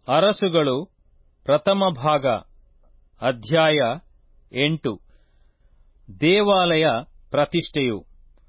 ಅರಸುಗಳು ಪ್ರಥಮ ಭಾಗ ಅಧ್ಯಾಯ ಎಂಟು ದೇವಾಲಯ ಪ್ರತಿಷ್ಠೆಯು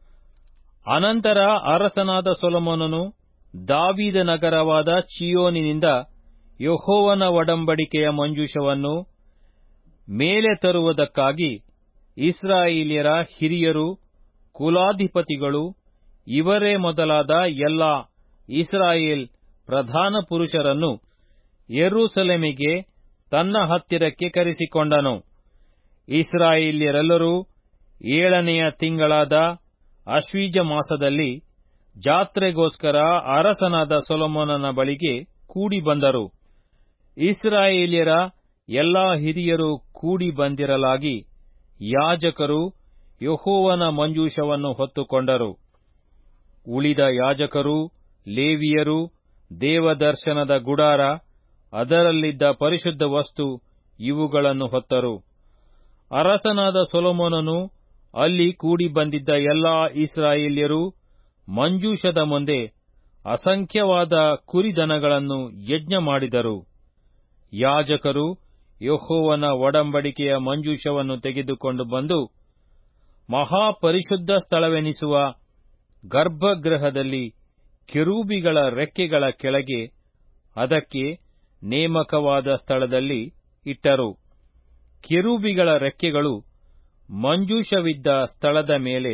ಅನಂತರ ಅರಸನಾದ ಸೊಲೊಮೋನನು ದಾವೀದ ನಗರವಾದ ಚಿಯೋನಿನಿಂದ ಯೆಹೋವನ ಒಡಂಬಡಿಕೆಯ ಮಂಜೂಷವನ್ನು ಮೇಲೆ ತರುವುದಕ್ಕಾಗಿ ಇಸ್ರಾಯೇಲ್ಯರ ಹಿರಿಯರು ಕುಲಾಧಿಪತಿಗಳು ಇವರೇ ಮೊದಲಾದ ಎಲ್ಲಾ ಇಸ್ರಾಯೇಲ್ ಪ್ರಧಾನ ಪುರುಷರನ್ನು ಯೆರೂಸಲೇಮಿಗೆ ತನ್ನ ಹತ್ತಿರಕ್ಕೆ ಕರೆಸಿಕೊಂಡನು ಇಸ್ರಾಯೇಲ್ಯರೆಲ್ಲರೂ ಏಳನೆಯ ತಿಂಗಳಾದ ಅಶ್ವೀಜ ಮಾಸದಲ್ಲಿ ಜಾತ್ರೆಗೋಸ್ಕರ ಅರಸನಾದ ಸೊಲೊಮೋನನ ಬಳಿಗೆ ಕೂಡಿ ಬಂದರು ಇಸ್ರಾಯೇಲ್ಯರ ಎಲ್ಲಾ ಹಿರಿಯರು ಕೂಡಿ ಬಂದಿರಲಾಗಿ ಯಾಜಕರು ಯೆಹೋವನ ಮಂಜೂಷವನ್ನು ಹೊತ್ತುಕೊಂಡರು ಉಳಿದ ಯಾಜಕರು ಲೇವಿಯರು ದೇವದರ್ಶನದ ಗುಡಾರ ಅದರಲ್ಲಿದ್ದ ಪರಿಶುದ್ಧ ವಸ್ತು ಇವುಗಳನ್ನು ಹೊತ್ತರು ಅರಸನಾದ ಸೊಲೊಮೋನನು ಅಲ್ಲಿ ಕೂಡಿ ಬಂದಿದ್ದ ಎಲ್ಲಾ ಇಸ್ರಾಯೇಲ್ಯರು ಮಂಜೂಷದ ಮುಂದೆ ಅಸಂಖ್ಯವಾದ ಕುರಿದನಗಳನ್ನು ಯಜ್ಞ ಮಾಡಿದರು ಯಾಜಕರು ಯೆಹೋವನ ಒಡಂಬಡಿಕೆಯ ಮಂಜೂಷವನ್ನು ತೆಗೆದುಕೊಂಡು ಬಂದು ಮಹಾಪರಿಶುದ್ಧ ಸ್ಥಳವೆನಿಸುವ ಗರ್ಭಗೃಹದಲ್ಲಿ ಕೆರೂಬಿಗಳ ರೆಕ್ಕೆಗಳ ಕೆಳಗೆ ಅದಕ್ಕೆ ನೇಮಕವಾದ ಸ್ಥಳದಲ್ಲಿ ಇಟ್ಟರು ಕೆರೂಬಿಗಳ ರೆಕ್ಕೆಗಳು ಮಂಜೂಷವಿದ್ದ ಸ್ಥಳದ ಮೇಲೆ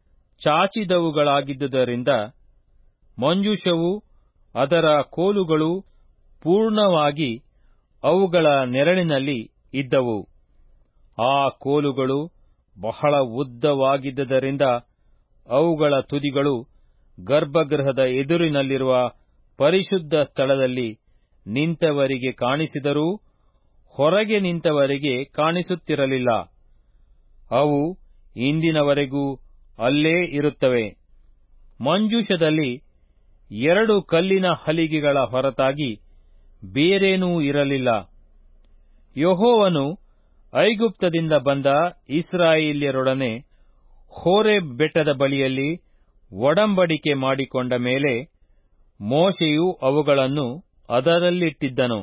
ಚಾಚಿದವುಗಳಾಗಿದ್ದುದರಿಂದ ಮಂಜೂಷವು ಅದರ ಕೋಲುಗಳು ಪೂರ್ಣವಾಗಿ ಅವುಗಳ ನೆರಳಿನಲ್ಲಿ ಇದ್ದವು ಆ ಕೋಲುಗಳು ಬಹಳ ಉದ್ದವಾಗಿದ್ದರಿಂದ ಅವುಗಳ ತುದಿಗಳು ಗರ್ಭಗೃಹದ ಎದುರಿನಲ್ಲಿರುವ ಪರಿಶುದ್ಧ ಸ್ಥಳದಲ್ಲಿ ನಿಂತವರಿಗೆ ಕಾಣಿಸಿದರೂ ಹೊರಗೆ ನಿಂತವರಿಗೆ ಕಾಣಿಸುತ್ತಿರಲಿಲ್ಲ ಅವು ಇಂದಿನವರೆಗೂ ಅಲ್ಲೇ ಇರುತ್ತವೆ ಮಂಜೂಷದಲ್ಲಿ ಎರಡು ಕಲ್ಲಿನ ಹಲಿಗೆಗಳ ಹೊರತಾಗಿ ಬೇರೇನೂ ಇರಲಿಲ್ಲ ಯೆಹೋವನು ಐಗುಪ್ತದಿಂದ ಬಂದ ಇಸ್ರಾಯೇಲ್ಯರೊಡನೆ ಹೋರೇಬ್ ಬೆಟ್ಟದ ಬಳಿಯಲ್ಲಿ ಒಡಂಬಡಿಕೆ ಮಾಡಿಕೊಂಡ ಮೇಲೆ ಮೋಶೆಯು ಅವುಗಳನ್ನು ಅದರಲ್ಲಿಟ್ಟಿದ್ದನು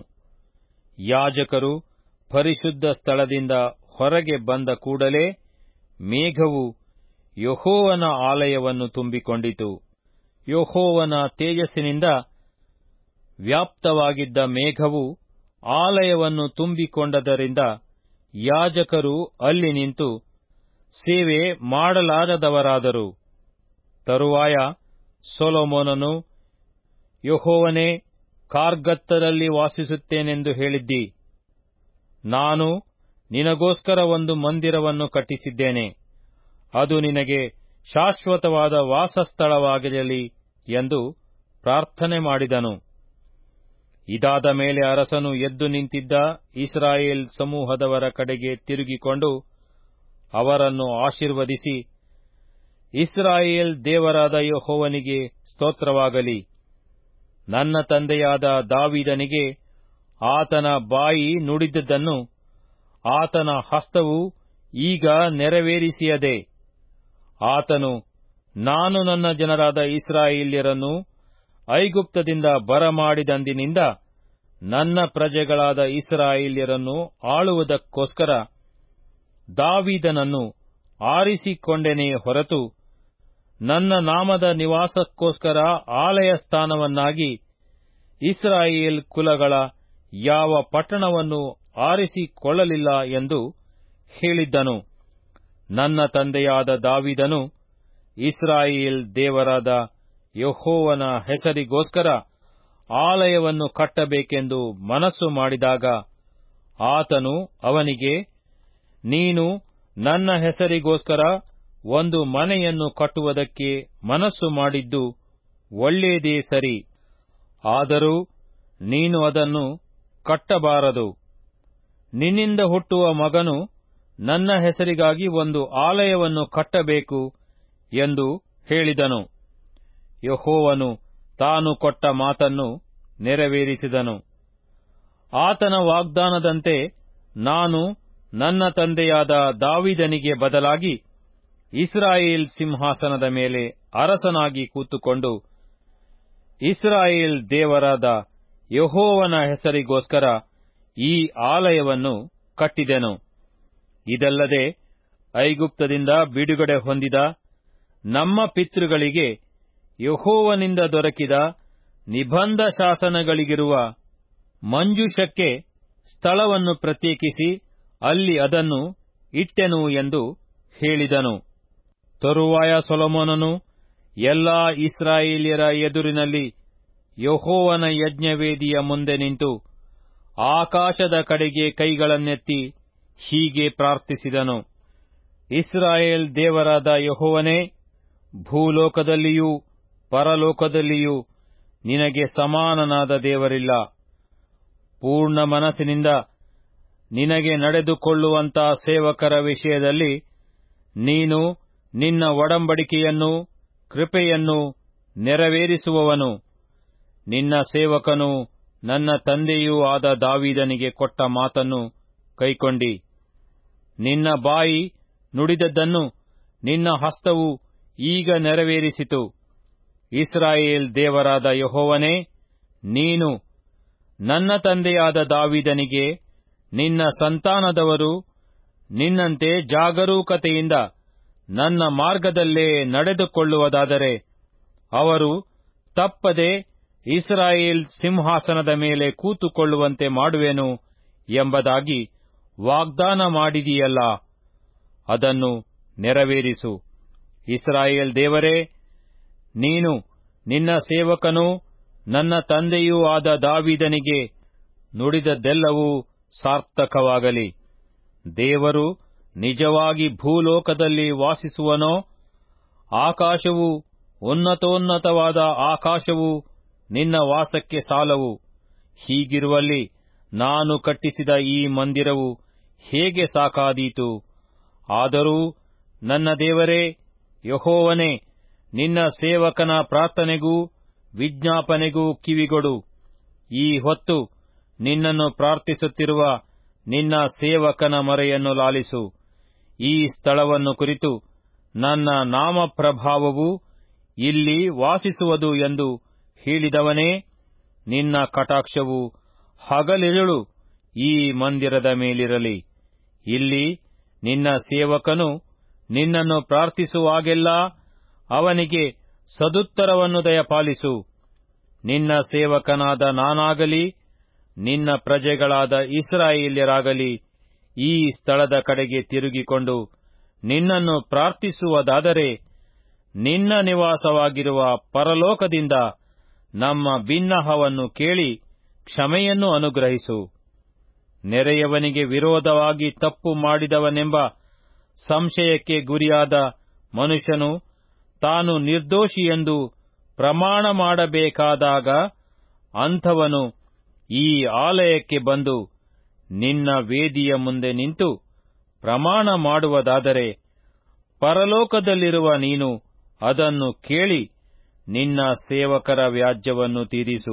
ಯಾಜಕರು ಪರಿಶುದ್ಧ ಸ್ಥಳದಿಂದ ಹೊರಗೆ ಬಂದ ಕೂಡಲೇ ಮೇಘವು ಯೆಹೋವನ ಆಲಯವನ್ನು ತುಂಬಿಕೊಂಡಿತು ಯೆಹೋವನ ತೇಜಸ್ಸಿನಿಂದ ವ್ಯಾಪ್ತವಾಗಿದ್ದ ಮೇಘವು ಆಲಯವನ್ನು ತುಂಬಿಕೊಂಡದರಿಂದ ಯಾಜಕರು ಅಲ್ಲಿ ನಿಂತು ಸೇವೆ ಮಾಡಲಾರದವರಾದರು ತರುವಾಯ ಸೊಲೊಮೋನನು ಯೆಹೋವನೇ ಕಾರ್ಗತ್ತದಲ್ಲಿ ವಾಸಿಸುತ್ತೇನೆಂದು ಹೇಳಿದ್ದಿ ನಾನು ನಿನಗೋಸ್ಕರ ಒಂದು ಮಂದಿರವನ್ನು ಕಟ್ಟಿಸಿದ್ದೇನೆ ಅದು ನಿನಗೆ ಶಾಶ್ವತವಾದ ವಾಸಸ್ಥಳವಾಗಿರಲಿ ಎಂದು ಪ್ರಾರ್ಥನೆ ಮಾಡಿದನು ಇದಾದ ಮೇಲೆ ಅರಸನು ಎದ್ದು ನಿಂತಿದ್ದ ಇಸ್ರಾಯೇಲ್ ಸಮೂಹದವರ ಕಡೆಗೆ ತಿರುಗಿಕೊಂಡು ಅವರನ್ನು ಆಶೀರ್ವದಿಸಿ ಇಸ್ರಾಯೇಲ್ ದೇವರಾದ ಯೆಹೋವನಿಗೆ ಸ್ತೋತ್ರವಾಗಲಿ ನನ್ನ ತಂದೆಯಾದ ದಾವಿದನಿಗೆ ಆತನ ಬಾಯಿ ನುಡಿದದ್ದನ್ನು ಆತನ ಹಸ್ತವು ಈಗ ನೆರವೇರಿಸಿಯದೆ ಆತನು ನಾನು ನನ್ನ ಜನರಾದ ಇಸ್ರಾಯೇಲ್ಯರನ್ನು ಐಗುಪ್ತದಿಂದ ಬರಮಾಡಿದಂದಿನಿಂದ ನನ್ನ ಪ್ರಜೆಗಳಾದ ಇಸ್ರಾಯೇಲ್ಯರನ್ನು ಆಳುವುದಕ್ಕೋಸ್ಕರ ದಾವಿದನನ್ನು ಆರಿಸಿಕೊಂಡೆನೇ ಹೊರತು ನನ್ನ ನಾಮದ ನಿವಾಸಕ್ಕೋಸ್ಕರ ಆಲಯ ಸ್ಥಾನವನ್ನಾಗಿ ಇಸ್ರಾಯೇಲ್ ಕುಲಗಳ ಯಾವ ಪಟ್ಟಣವನ್ನು ಆರಿಸಿಕೊಳ್ಳಲಿಲ್ಲ ಎಂದು ಹೇಳಿದ್ದನು ನನ್ನ ತಂದೆಯಾದ ದಾವಿದನು ಇಸ್ರಾಯೇಲ್ ದೇವರಾದ ಯೆಹೋವನ ಹೆಸರಿಗೋಸ್ಕರ ಆಲಯವನ್ನು ಕಟ್ಟಬೇಕೆಂದು ಮನಸ್ಸು ಮಾಡಿದಾಗ ಆತನು ಅವನಿಗೆ ನೀನು ನನ್ನ ಹೆಸರಿಗೋಸ್ಕರ ಒಂದು ಮನೆಯನ್ನು ಕಟ್ಟುವುದಕ್ಕೆ ಮನಸ್ಸು ಮಾಡಿದ್ದು ಒಳ್ಳೆಯದೇ ಸರಿ ಆದರೂ ನೀನು ಅದನ್ನು ಕಟ್ಟಬಾರದು ನಿನ್ನಿಂದ ಹುಟ್ಟುವ ಮಗನು ನನ್ನ ಹೆಸರಿಗಾಗಿ ಒಂದು ಆಲಯವನ್ನು ಕಟ್ಟಬೇಕು ಎಂದು ಹೇಳಿದನು ಯೆಹೋವನು ತಾನು ಕೊಟ್ಟ ಮಾತನ್ನು ನೆರವೇರಿಸಿದನು ಆತನ ವಾಗ್ದಾನದಂತೆ ನಾನು ನನ್ನ ತಂದೆಯಾದ ದಾವಿದನಿಗೆ ಬದಲಾಗಿ ಇಸ್ರಾಯೇಲ್ ಸಿಂಹಾಸನದ ಮೇಲೆ ಅರಸನಾಗಿ ಕೂತುಕೊಂಡು ಇಸ್ರಾಯೇಲ್ ದೇವರಾದ ಯಹೋವನ ಹೆಸರಿಗೋಸ್ಕರ ಈ ಆಲಯವನ್ನು ಕಟ್ಟಿದೆನು ಇದಲ್ಲದೆ ಐಗುಪ್ತದಿಂದ ಬಿಡುಗಡೆ ಹೊಂದಿದ ನಮ್ಮ ಪಿತೃಗಳಿಗೆ ಯಹೋವನಿಂದ ದೊರಕಿದ ನಿಬಂಧ ಶಾಸನಗಳಿಗಿರುವ ಮಂಜೂಷಕ್ಕೆ ಸ್ಥಳವನ್ನು ಪ್ರತ್ಯೇಕಿಸಿ ಅಲ್ಲಿ ಅದನ್ನು ಇಟ್ಟೆನು ಎಂದು ಹೇಳಿದನು ತರುವಾಯ ಸೊಲೊಮೋನನು ಎಲ್ಲಾ ಇಸ್ರಾಯೇಲ್ಯರ ಎದುರಿನಲ್ಲಿ ಯಹೋವನ ಯಜ್ಞವೇದಿಯ ಮುಂದೆ ನಿಂತು ಆಕಾಶದ ಕಡೆಗೆ ಕೈಗಳನ್ನೆತ್ತಿ ಹೀಗೆ ಪ್ರಾರ್ಥಿಸಿದನು ಇಸ್ರಾಯೇಲ್ ದೇವರಾದ ಯಹೋವನೇ ಭೂಲೋಕದಲ್ಲಿಯೂ ಪರಲೋಕದಲ್ಲಿಯೂ ನಿನಗೆ ಸಮಾನನಾದ ದೇವರಿಲ್ಲ ಪೂರ್ಣ ಮನಸ್ಸಿನಿಂದ ನಿನಗೆ ನಡೆದುಕೊಳ್ಳುವಂತ ಸೇವಕರ ವಿಷಯದಲ್ಲಿ ನೀನು ನಿನ್ನ ಒಡಂಬಡಿಕೆಯನ್ನು ಕೃಪೆಯನ್ನು ನೆರವೇರಿಸುವವನು ನಿನ್ನ ಸೇವಕನು ನನ್ನ ತಂದೆಯೂ ಆದ ದಾವೀದನಿಗೆ ಕೊಟ್ಟ ಮಾತನ್ನು ಕೈಕೊಂಡಿ ನಿನ್ನ ಬಾಯಿ ನುಡಿದದ್ದನ್ನು ನಿನ್ನ ಹಸ್ತವು ಈಗ ನೆರವೇರಿಸಿತು ಇಸ್ರಾಯೇಲ್ ದೇವರಾದ ಯಹೋವನೇ ನೀನು ನನ್ನ ತಂದೆಯಾದ ದಾವಿದನಿಗೆ ನಿನ್ನ ಸಂತಾನದವರು ನಿನ್ನಂತೆ ಜಾಗರೂಕತೆಯಿಂದ ನನ್ನ ಮಾರ್ಗದಲ್ಲೇ ನಡೆದುಕೊಳ್ಳುವುದಾದರೆ ಅವರು ತಪ್ಪದೆ ಇಸ್ರಾಯೇಲ್ ಸಿಂಹಾಸನದ ಮೇಲೆ ಕೂತುಕೊಳ್ಳುವಂತೆ ಮಾಡುವೆನು ಎಂಬುದಾಗಿ ವಾಗ್ದಾನ ಮಾಡಿದೆಯಲ್ಲ ಅದನ್ನು ನೆರವೇರಿಸು ಇಸ್ರಾಯೇಲ್ ದೇವರೇ ನೀನು ನಿನ್ನ ಸೇವಕನೂ ನನ್ನ ತಂದೆಯೂ ಆದ ದಾವಿದನಿಗೆ ನುಡಿದದ್ದೆಲ್ಲವೂ ಸಾರ್ಥಕವಾಗಲಿ ದೇವರು ನಿಜವಾಗಿ ಭೂಲೋಕದಲ್ಲಿ ವಾಸಿಸುವನೋ ಆಕಾಶವು ಉನ್ನತೋನ್ನತವಾದ ಆಕಾಶವು ನಿನ್ನ ವಾಸಕ್ಕೆ ಸಾಲವು ಹೀಗಿರುವಲ್ಲಿ ನಾನು ಕಟ್ಟಿಸಿದ ಈ ಮಂದಿರವು ಹೇಗೆ ಸಾಕಾದೀತು ಆದರೂ ನನ್ನ ದೇವರೇ ಯಹೋವನೇ ನಿನ್ನ ಸೇವಕನ ಪ್ರಾರ್ಥನೆಗೂ ವಿಜ್ಞಾಪನೆಗೂ ಕಿವಿಗೊಡು ಈ ಹೊತ್ತು ನಿನ್ನನ್ನು ಪ್ರಾರ್ಥಿಸುತ್ತಿರುವ ನಿನ್ನ ಸೇವಕನ ಮೊರೆಯನ್ನು ಲಾಲಿಸು ಈ ಸ್ಥಳವನ್ನು ಕುರಿತು ನನ್ನ ನಾಮಪ್ರಭಾವವು ಇಲ್ಲಿ ವಾಸಿಸುವುದು ಎಂದು ಹೇಳಿದವನೇ ನಿನ್ನ ಕಟಾಕ್ಷವು ಹಗಲಿರುಳು ಈ ಮಂದಿರದ ಮೇಲಿರಲಿ ಇಲ್ಲಿ ನಿನ್ನ ಸೇವಕನು ನಿನ್ನನ್ನು ಪ್ರಾರ್ಥಿಸುವಾಗೆಲ್ಲಾ ಅವನಿಗೆ ಸದುತ್ತರವನ್ನು ದಯಪಾಲಿಸು ನಿನ್ನ ಸೇವಕನಾದ ನಾನಾಗಲಿ ನಿನ್ನ ಪ್ರಜೆಗಳಾದ ಇಸ್ರಾಯೇಲ್ಯರಾಗಲಿ ಈ ಸ್ಥಳದ ಕಡೆಗೆ ತಿರುಗಿಕೊಂಡು ನಿನ್ನನ್ನು ಪ್ರಾರ್ಥಿಸುವುದಾದರೆ ನಿನ್ನ ನಿವಾಸವಾಗಿರುವ ಪರಲೋಕದಿಂದ ನಮ್ಮ ಬಿನ್ನಹವನ್ನು ಕೇಳಿ ಕ್ಷಮೆಯನ್ನು ಅನುಗ್ರಹಿಸು ನೆರೆಯವನಿಗೆ ವಿರೋಧವಾಗಿ ತಪ್ಪು ಮಾಡಿದವನೆಂಬ ಸಂಶಯಕ್ಕೆ ಗುರಿಯಾದ ಮನುಷ್ಯನು ತಾನು ನಿರ್ದೋಷಿಯೆಂದು ಪ್ರಮಾಣ ಮಾಡಬೇಕಾದಾಗ ಅಂಥವನು ಈ ಆಲಯಕ್ಕೆ ಬಂದು ನಿನ್ನ ವೇದಿಯ ಮುಂದೆ ನಿಂತು ಪ್ರಮಾಣ ಮಾಡುವುದಾದರೆ ಪರಲೋಕದಲ್ಲಿರುವ ನೀನು ಅದನ್ನು ಕೇಳಿ ನಿನ್ನ ಸೇವಕರ ವ್ಯಾಜ್ಯವನ್ನು ತೀರಿಸು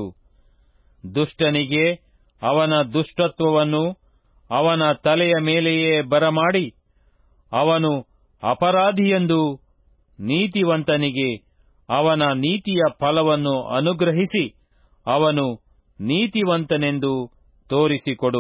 ದುಷ್ಟನಿಗೆ ಅವನ ದುಷ್ಟತ್ವವನ್ನು ಅವನ ತಲೆಯ ಮೇಲೆಯೇ ಬರಮಾಡಿ ಅವನು ಅಪರಾಧಿಯೆಂದು ನೀತಿವಂತನಿಗೆ ಅವನ ನೀತಿಯ ಫಲವನ್ನು ಅನುಗ್ರಹಿಸಿ ಅವನು ನೀತಿವಂತನೆಂದು ತೋರಿಸಿಕೊಡು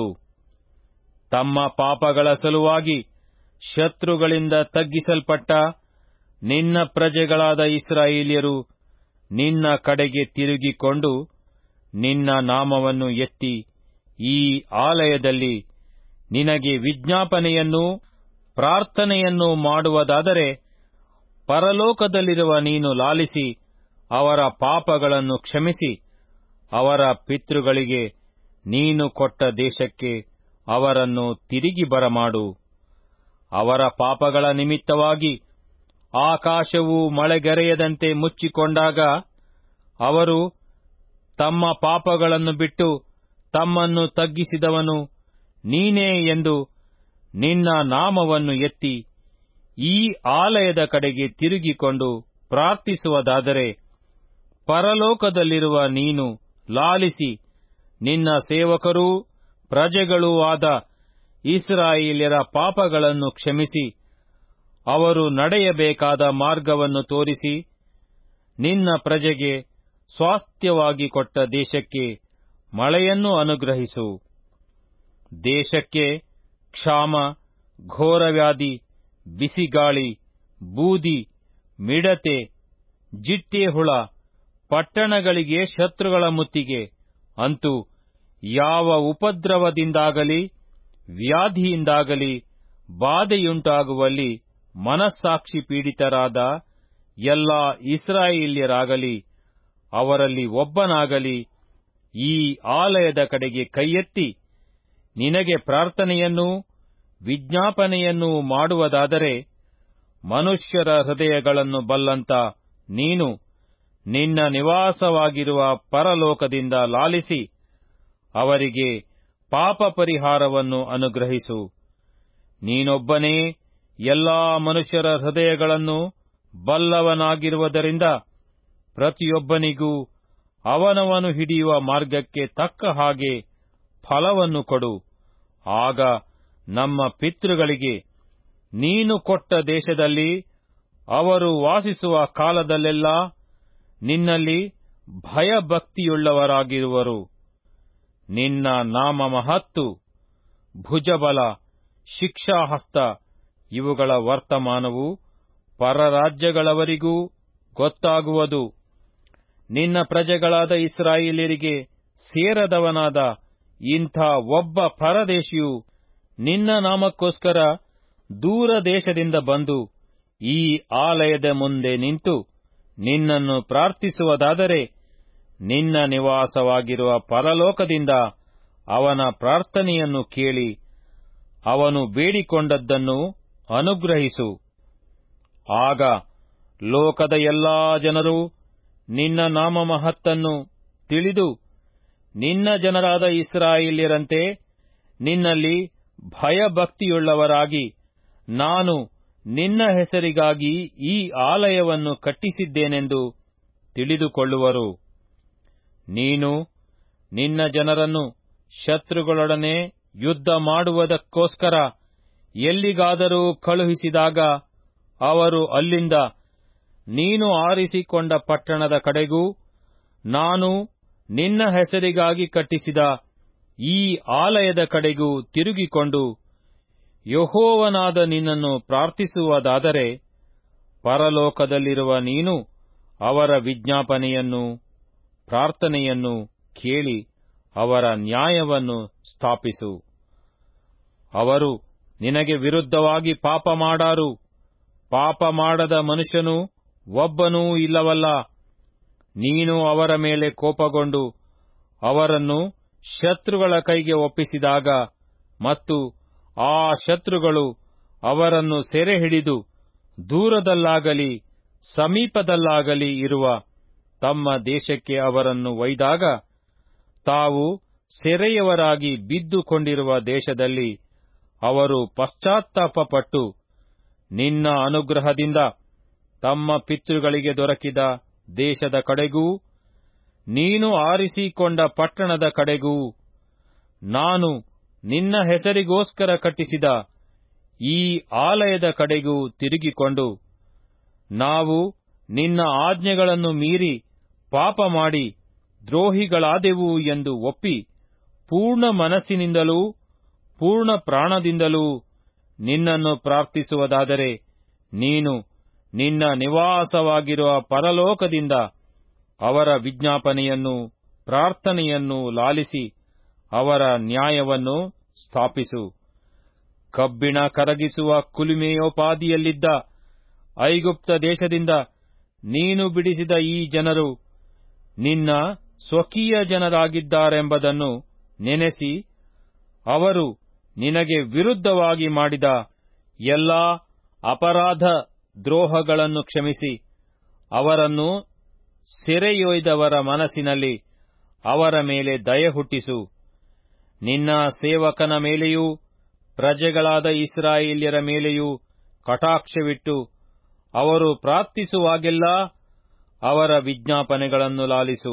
ತಮ್ಮ ಪಾಪಗಳ ಸಲುವಾಗಿ ಶತ್ರುಗಳಿಂದ ತಗ್ಗಿಸಲ್ಪಟ್ಟ ನಿನ್ನ ಪ್ರಜೆಗಳಾದ ಇಸ್ರಾಯೇಲ್ಯರು ನಿನ್ನ ಕಡೆಗೆ ತಿರುಗಿಕೊಂಡು ನಿನ್ನ ನಾಮವನ್ನು ಎತ್ತಿ ಈ ಆಲಯದಲ್ಲಿ ನಿನಗೆ ವಿಜ್ಞಾಪನೆಯನ್ನೂ ಪ್ರಾರ್ಥನೆಯನ್ನೂ ಮಾಡುವುದಾದರೆ ಪರಲೋಕದಲ್ಲಿರುವ ನೀನು ಲಾಲಿಸಿ ಅವರ ಪಾಪಗಳನ್ನು ಕ್ಷಮಿಸಿ ಅವರ ಪಿತೃಗಳಿಗೆ ನೀನು ಕೊಟ್ಟ ದೇಶಕ್ಕೆ ಅವರನ್ನು ತಿರುಗಿ ಬರಮಾಡು ಅವರ ಪಾಪಗಳ ನಿಮಿತ್ತವಾಗಿ ಆಕಾಶವು ಮಳೆಗರೆಯದಂತೆ ಮುಚ್ಚಿಕೊಂಡಾಗ ಅವರು ತಮ್ಮ ಪಾಪಗಳನ್ನು ಬಿಟ್ಟು ತಮ್ಮನ್ನು ತಗ್ಗಿಸಿದವನು ನೀನೇ ಎಂದು ನಿನ್ನ ನಾಮವನ್ನು ಎತ್ತಿ ಈ ಆಲಯದ ಕಡೆಗೆ ತಿರುಗಿಕೊಂಡು ಪ್ರಾರ್ಥಿಸುವುದಾದರೆ ಪರಲೋಕದಲ್ಲಿರುವ ನೀನು ಲಾಲಿಸಿ ನಿನ್ನ ಸೇವಕರೂ ಪ್ರಜೆಗಳೂ ಆದ ಇಸ್ರಾಯೇಲ್ಯರ ಪಾಪಗಳನ್ನು ಕ್ಷಮಿಸಿ ಅವರು ನಡೆಯಬೇಕಾದ ಮಾರ್ಗವನ್ನು ತೋರಿಸಿ ನಿನ್ನ ಪ್ರಜೆಗೆ ಸ್ವಾಸ್ಥ್ಯವಾಗಿ ಕೊಟ್ಟ ದೇಶಕ್ಕೆ ಮಳೆಯನ್ನು ಅನುಗ್ರಹಿಸು ದೇಶಕ್ಕೆ ಕ್ಷಾಮ ಘೋರವ್ಯಾಧಿ ಬಿಸಿಗಾಳಿ ಬೂದಿ ಮಿಡತೆ ಜಿಟ್ಟೆ ಹುಳ ಪಟ್ಟಣಗಳಿಗೆ ಶತ್ರುಗಳ ಮುತ್ತಿಗೆ ಅಂತೂ ಯಾವ ಉಪದ್ರವದಿಂದಾಗಲಿ ವ್ಯಾಧಿಯಿಂದಾಗಲಿ ಬಾಧೆಯುಂಟಾಗುವಲ್ಲಿ ಮನಸ್ಸಾಕ್ಷಿ ಪೀಡಿತರಾದ ಎಲ್ಲಾ ಇಸ್ರಾಯೇಲ್ಯರಾಗಲಿ ಅವರಲ್ಲಿ ಒಬ್ಬನಾಗಲಿ ಈ ಆಲಯದ ಕಡೆಗೆ ಕೈಯೆತ್ತಿ ನಿನಗೆ ಪ್ರಾರ್ಥನೆಯನ್ನೂ ವಿಜ್ಞಾಪನೆಯನ್ನೂ ಮಾಡುವುದಾದರೆ ಮನುಷ್ಯರ ಹೃದಯಗಳನ್ನು ಬಲ್ಲಂತ ನೀನು ನಿನ್ನ ನಿವಾಸವಾಗಿರುವ ಪರಲೋಕದಿಂದ ಲಾಲಿಸಿ ಅವರಿಗೆ ಪಾಪ ಪರಿಹಾರವನ್ನು ಅನುಗ್ರಹಿಸು ನೀನೊಬ್ಬನೇ ಎಲ್ಲಾ ಮನುಷ್ಯರ ಹೃದಯಗಳನ್ನು ಬಲ್ಲವನಾಗಿರುವುದರಿಂದ ಪ್ರತಿಯೊಬ್ಬನಿಗೂ ಅವನವನು ಹಿಡಿಯುವ ಮಾರ್ಗಕ್ಕೆ ತಕ್ಕ ಹಾಗೆ ಫಲವನ್ನು ಕೊಡು ಆಗ ನಮ್ಮ ಪಿತೃಗಳಿಗೆ ನೀನು ಕೊಟ್ಟ ದೇಶದಲ್ಲಿ ಅವರು ವಾಸಿಸುವ ಕಾಲದಲ್ಲೆಲ್ಲ ನಿನ್ನಲ್ಲಿ ಭಯಭಕ್ತಿಯುಳ್ಳವರಾಗಿರುವರು ನಿನ್ನ ನಾಮ ಮಹತ್ತು ಭುಜಬಲ ಶಿಕ್ಷಾಹಸ್ತ ಇವುಗಳ ವರ್ತಮಾನವು ಪರರಾಜ್ಯಗಳವರಿಗೂ ಗೊತ್ತಾಗುವುದು ನಿನ್ನ ಪ್ರಜೆಗಳಾದ ಇಸ್ರಾಯೇಲ್ಯರಿಗೆ ಸೇರದವನಾದ ಇಂಥ ಒಬ್ಬ ಪರದೇಶಿಯು ನಿನ್ನ ನಾಮಕ್ಕೋಸ್ಕರ ದೂರ ದೇಶದಿಂದ ಬಂದು ಈ ಆಲಯದ ಮುಂದೆ ನಿಂತು ನಿನ್ನನ್ನು ಪ್ರಾರ್ಥಿಸುವುದಾದರೆ ನಿನ್ನ ನಿವಾಸವಾಗಿರುವ ಪರಲೋಕದಿಂದ ಅವನ ಪ್ರಾರ್ಥನೆಯನ್ನು ಕೇಳಿ ಅವನು ಬೇಡಿಕೊಂಡದ್ದನ್ನು ಅನುಗ್ರಹಿಸು ಆಗ ಲೋಕದ ಎಲ್ಲಾ ಜನರು ನಿನ್ನ ನಾಮ ಮಹತ್ತನ್ನು ತಿಳಿದು ನಿನ್ನ ಜನರಾದ ಇಸ್ರಾಯೇಲ್ಯರಂತೆ ನಿನ್ನಲ್ಲಿ ಭಯಭಕ್ತಿಯುಳ್ಳವರಾಗಿ ನಾನು ನಿನ್ನ ಹೆಸರಿಗಾಗಿ ಈ ಆಲಯವನ್ನು ಕಟ್ಟಿಸಿದ್ದೇನೆಂದು ತಿಳಿದುಕೊಳ್ಳುವರು ನೀನು ನಿನ್ನ ಜನರನ್ನು ಶತ್ರುಗಳೊಡನೆ ಯುದ್ಧ ಮಾಡುವುದಕ್ಕೋಸ್ಕರ ಎಲ್ಲಿಗಾದರೂ ಕಳುಹಿಸಿದಾಗ ಅವರು ಅಲ್ಲಿಂದ ನೀನು ಆರಿಸಿಕೊಂಡ ಪಟ್ಟಣದ ಕಡೆಗೂ ನಾನು ನಿನ್ನ ಹೆಸರಿಗಾಗಿ ಕಟ್ಟಿಸಿದ ಈ ಆಲಯದ ಕಡೆಗೂ ತಿರುಗಿಕೊಂಡು ಯಹೋವನಾದ ನಿನ್ನನ್ನು ಪ್ರಾರ್ಥಿಸುವುದಾದರೆ ಪರಲೋಕದಲ್ಲಿರುವ ನೀನು ಅವರ ವಿಜ್ಞಾಪನೆಯನ್ನು ಪ್ರಾರ್ಥನೆಯನ್ನು ಕೇಳಿ ಅವರ ನ್ಯಾಯವನ್ನು ಸ್ಥಾಪಿಸು ಅವರು ನಿನಗೆ ವಿರುದ್ಧವಾಗಿ ಪಾಪ ಮಾಡಾರು ಪಾಪ ಮಾಡದ ಮನುಷ್ಯನು ಒಬ್ಬನೂ ಇಲ್ಲವಲ್ಲ ನೀನು ಅವರ ಮೇಲೆ ಕೋಪಗೊಂಡು ಅವರನ್ನು ಶತ್ರುಗಳ ಕೈಗೆ ಒಪ್ಪಿಸಿದಾಗ ಮತ್ತು ಆ ಶತ್ರುಗಳು ಅವರನ್ನು ಸೆರೆ ಹಿಡಿದು ದೂರದಲ್ಲಾಗಲಿ ಸಮೀಪದಲ್ಲಾಗಲಿ ಇರುವ ತಮ್ಮ ದೇಶಕ್ಕೆ ಅವರನ್ನು ಒಯ್ದಾಗ ತಾವು ಸೆರೆಯವರಾಗಿ ಬಿದ್ದುಕೊಂಡಿರುವ ದೇಶದಲ್ಲಿ ಅವರು ಪಶ್ಚಾತ್ತಾಪಪಟ್ಟು ನಿನ್ನ ಅನುಗ್ರಹದಿಂದ ತಮ್ಮ ಪಿತೃಗಳಿಗೆ ದೊರಕಿದ ದೇಶದ ಕಡೆಗೂ ನೀನು ಆರಿಸಿಕೊಂಡ ಪಟ್ಟಣದ ಕಡೆಗೂ ನಾನು ನಿನ್ನ ಹೆಸರಿಗೋಸ್ಕರ ಕಟ್ಟಿಸಿದ ಈ ಆಲಯದ ಕಡೆಗೂ ತಿರುಗಿಕೊಂಡು ನಾವು ನಿನ್ನ ಆಜ್ಞೆಗಳನ್ನು ಮೀರಿ ಪಾಪ ಮಾಡಿ ದ್ರೋಹಿಗಳಾದೆವು ಎಂದು ಒಪ್ಪಿ ಪೂರ್ಣ ಮನಸ್ಸಿನಿಂದಲೂ ಪೂರ್ಣ ಪ್ರಾಣದಿಂದಲೂ ನಿನ್ನನ್ನು ಪ್ರಾರ್ಥಿಸುವುದಾದರೆ ನೀನು ನಿನ್ನ ನಿವಾಸವಾಗಿರುವ ಪರಲೋಕದಿಂದ ಅವರ ವಿಜ್ಞಾಪನೆಯನ್ನು ಪ್ರಾರ್ಥನೆಯನ್ನು ಲಾಲಿಸಿ ಅವರ ನ್ಯಾಯವನ್ನು ಸ್ಥಾಪಿಸು ಕಬ್ಬಿಣ ಕರಗಿಸುವ ಕುಲುಮೆಯೋಪಾದಿಯಲ್ಲಿದ್ದ ಐಗುಪ್ತ ದೇಶದಿಂದ ನೀನು ಬಿಡಿಸಿದ ಈ ಜನರು ನಿನ್ನ ಸ್ವಕೀಯ ಜನರಾಗಿದ್ದಾರೆಂಬುದನ್ನು ನೆನೆಸಿ ಅವರು ನಿನಗೆ ವಿರುದ್ಧವಾಗಿ ಮಾಡಿದ ಎಲ್ಲಾ ಅಪರಾಧ ದ್ರೋಹಗಳನ್ನು ಕ್ಷಮಿಸಿ ಅವರನ್ನು ಸೆರೆಯೊಯ್ದವರ ಮನಸ್ಸಿನಲ್ಲಿ ಅವರ ಮೇಲೆ ದಯೆ ಹುಟ್ಟಿಸು ನಿನ್ನ ಸೇವಕನ ಮೇಲೆಯೂ ಪ್ರಜೆಗಳಾದ ಇಸ್ರಾಯೇಲ್ಯರ ಮೇಲೆಯೂ ಕಟಾಕ್ಷವಿಟ್ಟು ಅವರು ಪ್ರಾರ್ಥಿಸುವಾಗೆಲ್ಲ ಅವರ ವಿಜ್ಞಾಪನೆಗಳನ್ನು ಲಾಲಿಸು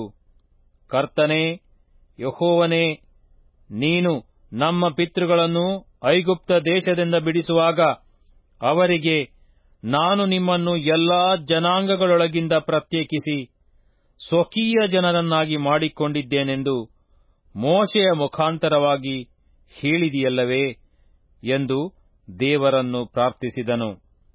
ಕರ್ತನೇ ಯಹೋವನೇ ನೀನು ನಮ್ಮ ಪಿತೃಗಳನ್ನು ಐಗುಪ್ತ ದೇಶದಿಂದ ಬಿಡಿಸುವಾಗ ಅವರಿಗೆ ನಾನು ನಿಮ್ಮನ್ನು ಎಲ್ಲಾ ಜನಾಂಗಗಳೊಳಗಿಂದ ಪ್ರತ್ಯೇಕಿಸಿ ಸ್ವಕೀಯ ಜನರನ್ನಾಗಿ ಮಾಡಿಕೊಂಡಿದ್ದೇನೆಂದು ಮೋಶೆಯ ಮುಖಾಂತರವಾಗಿ ಹೇಳಿದೆಯಲ್ಲವೇ ಎಂದು ದೇವರನ್ನು ಪ್ರಾರ್ಥಿಸಿದನು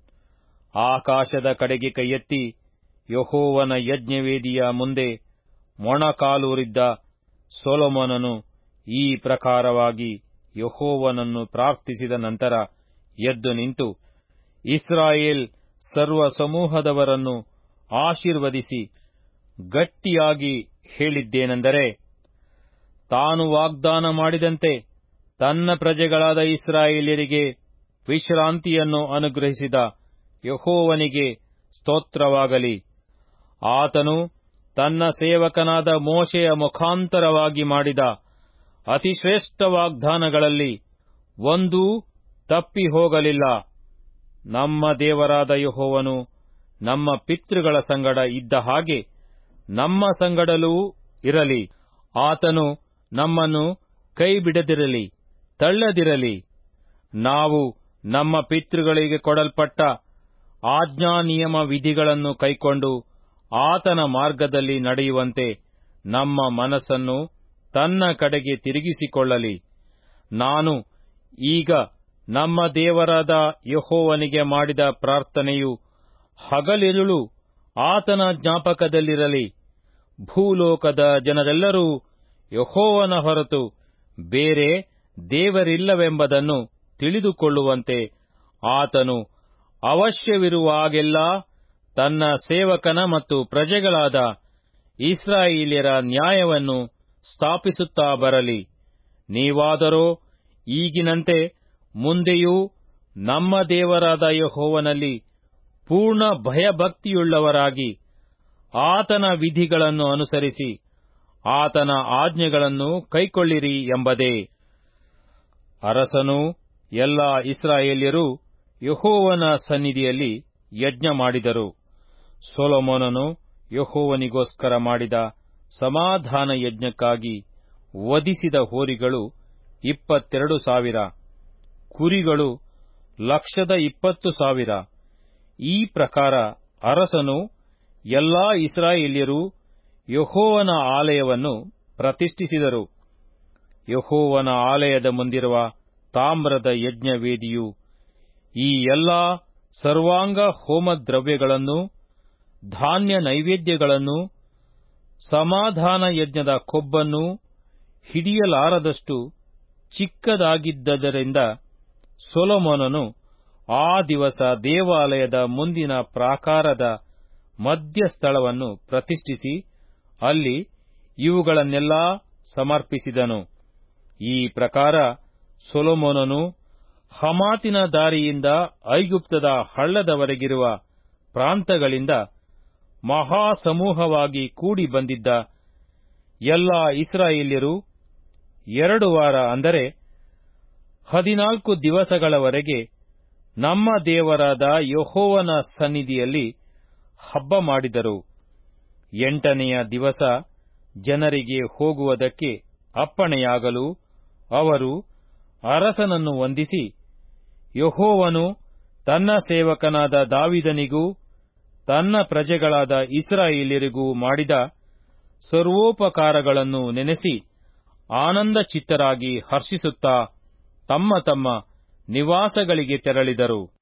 ಆಕಾಶದ ಕಡೆಗೆ ಕೈಯೆತ್ತಿ ಯಹೋವನ ಯಜ್ಞವೇದಿಯ ಮುಂದೆ ಮೊಣಕಾಲೂರಿದ್ದ ಸೊಲೊಮೋನನು ಈ ಪ್ರಕಾರವಾಗಿ ಯಹೋವನನ್ನು ಪ್ರಾರ್ಥಿಸಿದ ನಂತರ ಎದ್ದು ನಿಂತು ಇಸ್ರಾಯೇಲ್ ಸರ್ವ ಸಮೂಹದವರನ್ನು ಆಶೀರ್ವದಿಸಿ ಗಟ್ಟಿಯಾಗಿ ಹೇಳಿದ್ದೇನೆಂದರೆ ತಾನು ವಾಗ್ದಾನ ಮಾಡಿದಂತೆ ತನ್ನ ಪ್ರಜೆಗಳಾದ ಇಸ್ರಾಯೇಲ್ಯರಿಗೆ ವಿಶ್ರಾಂತಿಯನ್ನು ಅನುಗ್ರಹಿಸಿದ ಯಹೋವನಿಗೆ ಸ್ತೋತ್ರವಾಗಲಿ ಆತನು ತನ್ನ ಸೇವಕನಾದ ಮೋಶೆಯ ಮುಖಾಂತರವಾಗಿ ಮಾಡಿದ ಅತಿಶ್ರೇಷ್ಠ ವಾಗ್ದಾನಗಳಲ್ಲಿ ಒಂದೂ ತಪ್ಪಿ ಹೋಗಲಿಲ್ಲ ನಮ್ಮ ದೇವರಾದ ಯಹೋವನು ನಮ್ಮ ಪಿತೃಗಳ ಸಂಗಡ ಇದ್ದ ಹಾಗೆ ನಮ್ಮ ಸಂಗಡಲೂ ಇರಲಿ ಆತನು ನಮ್ಮನ್ನು ಕೈಬಿಡದಿರಲಿ ತಳ್ಳದಿರಲಿ ನಾವು ನಮ್ಮ ಪಿತೃಗಳಿಗೆ ಕೊಡಲ್ಪಟ್ಟ ಆಜ್ಞಾ ನಿಯಮ ವಿಧಿಗಳನ್ನು ಕೈಕೊಂಡು ಆತನ ಮಾರ್ಗದಲ್ಲಿ ನಡೆಯುವಂತೆ ನಮ್ಮ ಮನಸ್ಸನ್ನು ತನ್ನ ಕಡೆಗೆ ತಿರುಗಿಸಿಕೊಳ್ಳಲಿ ನಾನು ಈಗ ನಮ್ಮ ದೇವರಾದ ಯಹೋವನಿಗೆ ಮಾಡಿದ ಪ್ರಾರ್ಥನೆಯು ಹಗಲಿರುಳು ಆತನ ಜ್ಞಾಪಕದಲ್ಲಿರಲಿ ಭೂಲೋಕದ ಜನರೆಲ್ಲರೂ ಯಹೋವನ ಹೊರತು ಬೇರೆ ದೇವರಿಲ್ಲವೆಂಬುದನ್ನು ತಿಳಿದುಕೊಳ್ಳುವಂತೆ ಆತನು ಅವಶ್ಯವಿರುವಾಗೆಲ್ಲ ತನ್ನ ಸೇವಕನ ಮತ್ತು ಪ್ರಜೆಗಳಾದ ಇಸ್ರಾಯೇಲ್ಯರ ನ್ಯಾಯವನ್ನು ಸ್ಥಾಪಿಸುತ್ತಾ ಬರಲಿ ನೀವಾದರೋ ಈಗಿನಂತೆ ಮುಂದೆಯೂ ನಮ್ಮ ದೇವರಾದ ಯಹೋವನಲ್ಲಿ ಪೂರ್ಣ ಭಯಭಕ್ತಿಯುಳ್ಳವರಾಗಿ ಆತನ ವಿಧಿಗಳನ್ನು ಅನುಸರಿಸಿ ಆತನ ಆಜ್ಞೆಗಳನ್ನು ಕೈಕೊಳ್ಳಿರಿ ಎಂಬುದೇ ಅರಸನೂ ಎಲ್ಲ ಇಸ್ರಾಯೇಲ್ಯರೂ ಯಹೋವನ ಸನ್ನಿಧಿಯಲ್ಲಿ ಯಜ್ಞ ಮಾಡಿದರು ಸೊಲೊಮೋನನು ಯಹೋವನಿಗೋಸ್ಕರ ಮಾಡಿದ ಸಮಾಧಾನ ಯಜ್ಞಕ್ಕಾಗಿ ವಧಿಸಿದ ಹೋರಿಗಳು ಇಪ್ಪತ್ತೆರಡು ಸಾವಿರ ಕುರಿಗಳು ಲಕ್ಷದ ಇಪ್ಪತ್ತು ಸಾವಿರ ಈ ಪ್ರಕಾರ ಅರಸನು ಎಲ್ಲಾ ಇಸ್ರಾಯೇಲ್ಯರು ಯಹೋವನ ಆಲಯವನ್ನು ಪ್ರತಿಷ್ಠಿಸಿದರು ಯಹೋವನ ಆಲಯದ ಮುಂದಿರುವ ತಾಮ್ರದ ಯಜ್ಞವೇದಿಯು ಈ ಎಲ್ಲಾ ಸರ್ವಾಂಗ ಹೋಮದ್ರವ್ಯಗಳನ್ನು ಧಾನ್ಯ ನೈವೇದ್ಯಗಳನ್ನು ಸಮಾಧಾನ ಯಜ್ಞದ ಕೊಬ್ಬನ್ನು ಹಿಡಿಯಲಾರದಷ್ಟು ಚಿಕ್ಕದಾಗಿದ್ದರಿಂದ ಸೊಲೊಮೋನನು ಆ ದಿವಸ ದೇವಾಲಯದ ಮುಂದಿನ ಪ್ರಾಕಾರದ ಮಧ್ಯಸ್ಥಳವನ್ನು ಪ್ರತಿಷ್ಠಿಸಿ ಅಲ್ಲಿ ಇವುಗಳನ್ನೆಲ್ಲಾ ಸಮರ್ಪಿಸಿದನು ಈ ಪ್ರಕಾರ ಸೊಲೊಮೋನನು ಹಮಾತಿನ ದಾರಿಯಿಂದ ಐಗುಪ್ತದ ಹಳ್ಳದವರೆಗಿರುವ ಪ್ರಾಂತಗಳಿಂದ ಮಹಾಸಮೂಹವಾಗಿ ಕೂಡಿ ಬಂದಿದ್ದ ಎಲ್ಲಾ ಇಸ್ರಾಯೇಲ್ಯರು ಎರಡು ವಾರ ಅಂದರೆ ಹದಿನಾಲ್ಕು ದಿವಸಗಳವರೆಗೆ ನಮ್ಮ ದೇವರಾದ ಯಹೋವನ ಸನ್ನಿಧಿಯಲ್ಲಿ ಹಬ್ಬ ಮಾಡಿದರು ಎಂಟನೆಯ ದಿವಸ ಜನರಿಗೆ ಹೋಗುವುದಕ್ಕೆ ಅಪ್ಪಣೆಯಾಗಲು ಅವರು ಅರಸನನ್ನು ವಂದಿಸಿ ಯಹೋವನು ತನ್ನ ಸೇವಕನಾದ ದಾವಿದನಿಗೂ ತನ್ನ ಪ್ರಜೆಗಳಾದ ಇಸ್ರಾಯೇಲ್ಯರಿಗೂ ಮಾಡಿದ ಸರ್ವೋಪಕಾರಗಳನ್ನು ನೆನೆಸಿ ಆನಂದ ಚಿತ್ತರಾಗಿ ಹರ್ಷಿಸುತ್ತಾ ತಮ್ಮ ತಮ್ಮ ನಿವಾಸಗಳಿಗೆ ತೆರಳಿದರು